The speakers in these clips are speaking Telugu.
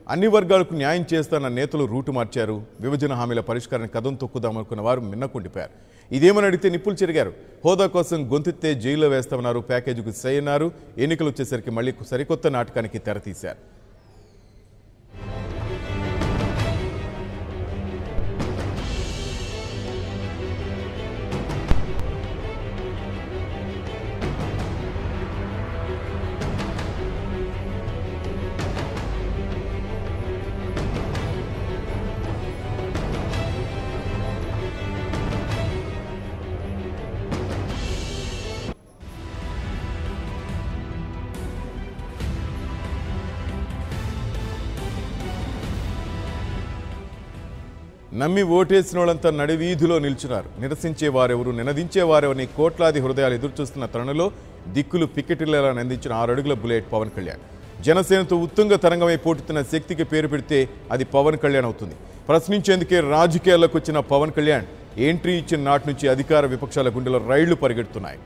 అన్ని వర్గాలకు న్యాయం చేస్తానన్న నేతలు రూటు మార్చారు విభజన హామీల పరిష్కారాన్ని కదం తొక్కుదామనుకున్న వారు మిన్నకుండిపోయారు ఇదేమని అడిగితే నిప్పులు చెరిగారు హోదా కోసం గొంతెత్తే జైల్లో వేస్తామన్నారు ప్యాకేజీకి సై అన్నారు ఎన్నికలు వచ్చేసరికి మళ్ళీ సరికొత్త నాటకానికి తెరతీశారు నమ్మి ఓటేసిన వాళ్ళంతా నడివీధిలో నిల్చున్నారు నిరసించే వారెవరు నినదించే వారెవరిని కోట్లాది హృదయాలు ఎదురుచూస్తున్న తరుణంలో దిక్కులు పికెటిల్లా నందించిన ఆరు అడుగుల బుల్లెట్ పవన్ కళ్యాణ్ జనసేనతో ఉత్తుంగ తరంగమై పోటుతున్న శక్తికి పేరు పెడితే అది పవన్ కళ్యాణ్ అవుతుంది ప్రశ్నించేందుకే రాజకీయాల్లోకి వచ్చిన పవన్ కళ్యాణ్ ఎంట్రీ ఇచ్చిన నాటి నుంచి అధికార విపక్షాల గుండెలో రైళ్లు పరిగెడుతున్నాయి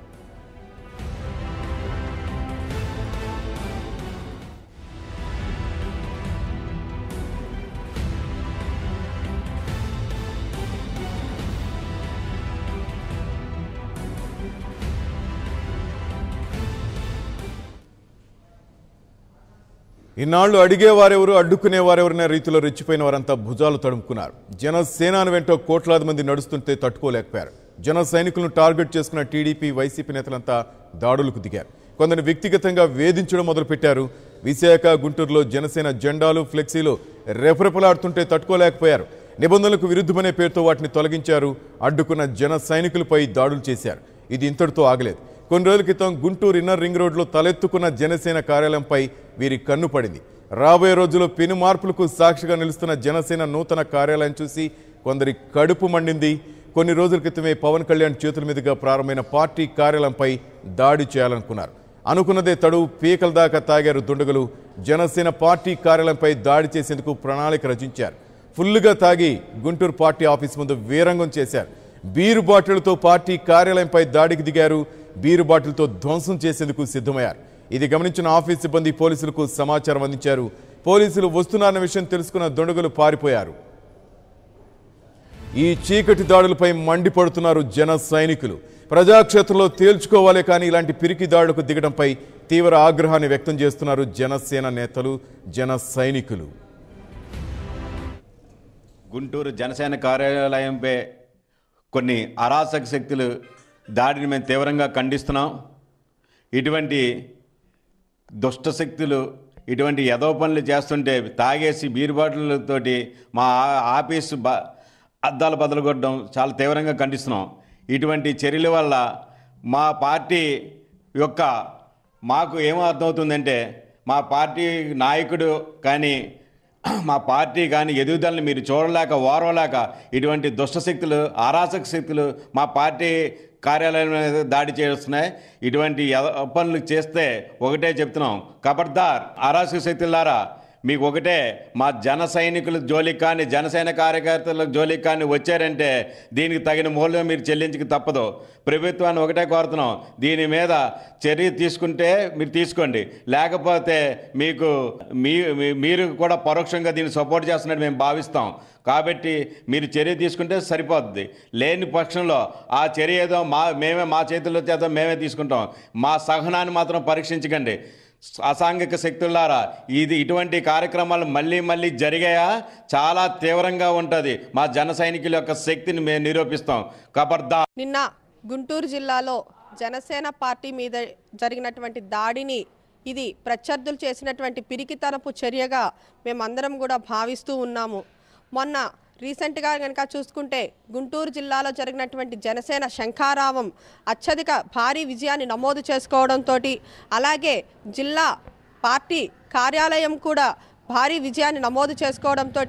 ఇన్నాళ్లు అడిగేవారెవరు అడ్డుకునేవారెవరనే రీతిలో రెచ్చిపోయిన వారంతా భుజాలు తడుముకున్నారు జనసేనాని వెంట కోట్లాది మంది నడుస్తుంటే తట్టుకోలేకపోయారు జన సైనికులను టార్గెట్ చేసుకున్న టీడీపీ వైసీపీ నేతలంతా దాడులకు దిగారు కొందరు వ్యక్తిగతంగా వేధించడం మొదలుపెట్టారు విశాఖ గుంటూరులో జనసేన జెండాలు ఫ్లెక్సీలు రెపరెపలాడుతుంటే తట్టుకోలేకపోయారు నిబంధనలకు విరుద్ధమనే పేరుతో వాటిని తొలగించారు అడ్డుకున్న జన సైనికులపై దాడులు చేశారు ఇది ఇంతటితో ఆగలేదు కొన్ని రోజుల క్రితం గుంటూరు ఇన్నర్ రింగ్ రోడ్లో తలెత్తుకున్న జనసేన కార్యాలయంపై వీరి కన్ను పడింది రాబోయే రోజుల్లో పెను మార్పులకు సాక్షిగా నిలుస్తున్న జనసేన నూతన కార్యాలయం చూసి కొందరి కడుపు మండింది కొన్ని రోజుల క్రితమే పవన్ కళ్యాణ్ చేతుల మీదుగా ప్రారంభమైన పార్టీ కార్యాలయంపై దాడి చేయాలనుకున్నారు అనుకున్నదే తడువు పీకల దాకా తాగారు దుండగులు జనసేన పార్టీ కార్యాలయంపై దాడి చేసేందుకు ప్రణాళిక రచించారు ఫుల్లుగా తాగి గుంటూరు పార్టీ ఆఫీస్ ముందు వీరంగం చేశారు బీరు బాటిళ్లతో పార్టీ కార్యాలయంపై దాడికి దిగారు బీరు బాటిల్తో ధ్వంసం చేసేందుకు సిద్ధమయ్యారు ఇది గమనించిన ఆఫీస్ సిబ్బంది పోలీసులకు సమాచారం అందించారు పోలీసులు వస్తున్నారన్న విషయం తెలుసుకున్న దుండగులు పారిపోయారు ఈ చీకటి దాడులపై మండిపడుతున్నారు జన సైనికులు ప్రజాక్షేత్రంలో తేల్చుకోవాలే కానీ ఇలాంటి పిరికి దాడులకు దిగడంపై తీవ్ర ఆగ్రహాన్ని వ్యక్తం చేస్తున్నారు జనసేన నేతలు జన సైనికులు గుంటూరు జనసేన కార్యాలయంపై కొన్ని అరాచక శక్తులు దాడిని మేము తీవ్రంగా ఖండిస్తున్నాం ఇటువంటి దుష్ట శక్తులు ఇటువంటి ఎదవ పనులు చేస్తుంటే తాగేసి బీర్ బాటిళ్ళతోటి మా ఆ- ఆఫీసు బ అద్దాలు బదలగొట్టడం చాలా తీవ్రంగా ఖండిస్తున్నాం ఇటువంటి చర్యల వల్ల మా పార్టీ యొక్క మాకు ఏమో అర్థమవుతుందంటే మా పార్టీ నాయకుడు కానీ మా పార్టీ కానీ ఎదుగుదలని మీరు చూడలేక ఓర్వలేక ఇటువంటి దుష్ట శక్తులు అరాచక శక్తులు మా పార్టీ కార్యాలయం మీద దాడి చేస్తున్నాయి ఇటువంటి ఎద- పనులు చేస్తే ఒకటే చెప్తున్నాం కబర్దార్ అరాచక శక్తులారా మీకు ఒకటే మా జన సైనికుల జోలికి కానీ జనసేన కార్యకర్తల జోలికి కానీ వచ్చారంటే దీనికి తగిన మూల్యం మీరు చెల్లించక తప్పదు ప్రభుత్వాన్ని ఒకటే కోరుతున్నాం దీని మీద చర్య తీసుకుంటే మీరు తీసుకోండి లేకపోతే మీకు మీ మీ- మీరు కూడా పరోక్షంగా దీన్ని సపోర్ట్ చేస్తున్నట్టు మేము భావిస్తాం కాబట్టి మీరు చర్య తీసుకుంటే సరిపోద్ది లేని పక్షంలో ఆ చర్య ఏదో మా మేమే మా చేతుల్లో చేత మేమే తీసుకుంటాం మా సహనాన్ని మాత్రం పరీక్షించకండి అసాంఘిక శక్తులారా ఇది ఇటువంటి కార్యక్రమాలు మళ్ళీ మళ్ళీ జరిగాయా చాలా తీవ్రంగా ఉంటుంది మా జన సైనికుల యొక్క శక్తిని మేము నిరూపిస్తాం కబర్దా నిన్న గుంటూరు జిల్లాలో జనసేన పార్టీ మీద జరిగినటువంటి దాడిని ఇది ప్రత్యర్థులు చేసినటువంటి పిరికితనపు చర్యగా మేమందరం కూడా భావిస్తూ ఉన్నాము మొన్న రీసెంట్గా కనుక చూసుకుంటే గుంటూరు జిల్లాలో జరిగినటువంటి జనసేన శంఖారావం అత్యధిక భారీ విజయాన్ని నమోదు చేసుకోవడంతో అలాగే జిల్లా పార్టీ కార్యాలయం కూడా భారీ విజయాన్ని నమోదు చేసుకోవడంతో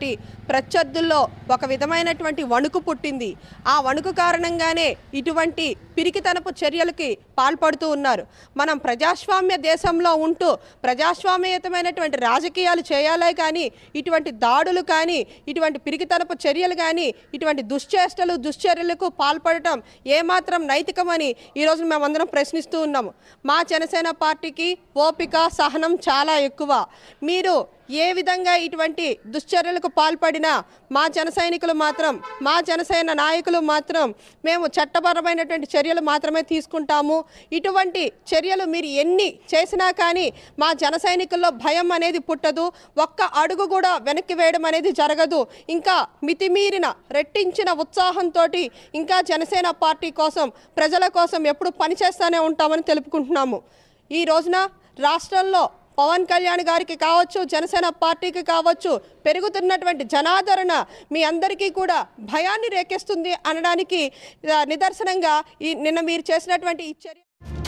ప్రత్యర్థుల్లో ఒక విధమైనటువంటి వణుకు పుట్టింది ఆ వణుకు కారణంగానే ఇటువంటి పిరికితనపు చర్యలకి పాల్పడుతూ ఉన్నారు మనం ప్రజాస్వామ్య దేశంలో ఉంటూ ప్రజాస్వామ్యయుతమైనటువంటి రాజకీయాలు చేయాలే కానీ ఇటువంటి దాడులు కానీ ఇటువంటి పిరికితనపు చర్యలు కానీ ఇటువంటి దుశ్చేష్టలు దుశ్చర్యలకు పాల్పడటం ఏమాత్రం నైతికమని ఈరోజు మేమందరం ప్రశ్నిస్తూ ఉన్నాము మా జనసేన పార్టీకి ఓపిక సహనం చాలా ఎక్కువ మీరు ఏ విధంగా ఇటువంటి దుశ్చర్యలకు పాల్పడినా మా జన సైనికులు మాత్రం మా జనసేన నాయకులు మాత్రం మేము చట్టపరమైనటువంటి చర్యలు మాత్రమే తీసుకుంటాము ఇటువంటి చర్యలు మీరు ఎన్ని చేసినా కానీ మా జన సైనికుల్లో భయం అనేది పుట్టదు ఒక్క అడుగు కూడా వెనక్కి వేయడం అనేది జరగదు ఇంకా మితిమీరిన రెట్టించిన ఉత్సాహంతో ఇంకా జనసేన పార్టీ కోసం ప్రజల కోసం ఎప్పుడు పనిచేస్తూనే ఉంటామని తెలుపుకుంటున్నాము ఈ రోజున రాష్ట్రంలో పవన్ కళ్యాణ్ గారికి కావచ్చు జనసేన పార్టీకి కావచ్చు పెరుగుతున్నటువంటి జనాదరణ మీ అందరికీ కూడా భయాన్ని రేకెస్తుంది అనడానికి ఆ, నిదర్శనంగా ఈ నిన్న మీరు చేసినటువంటి ఈ చర్య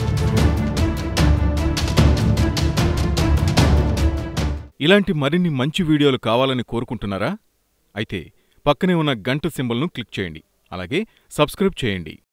ఇలాంటి మరిన్ని మంచి వీడియోలు కావాలని కోరుకుంటున్నారా అయితే పక్కనే ఉన్న గంట సింబల్ను క్లిక్ చేయండి అలాగే సబ్స్క్రైబ్ చేయండి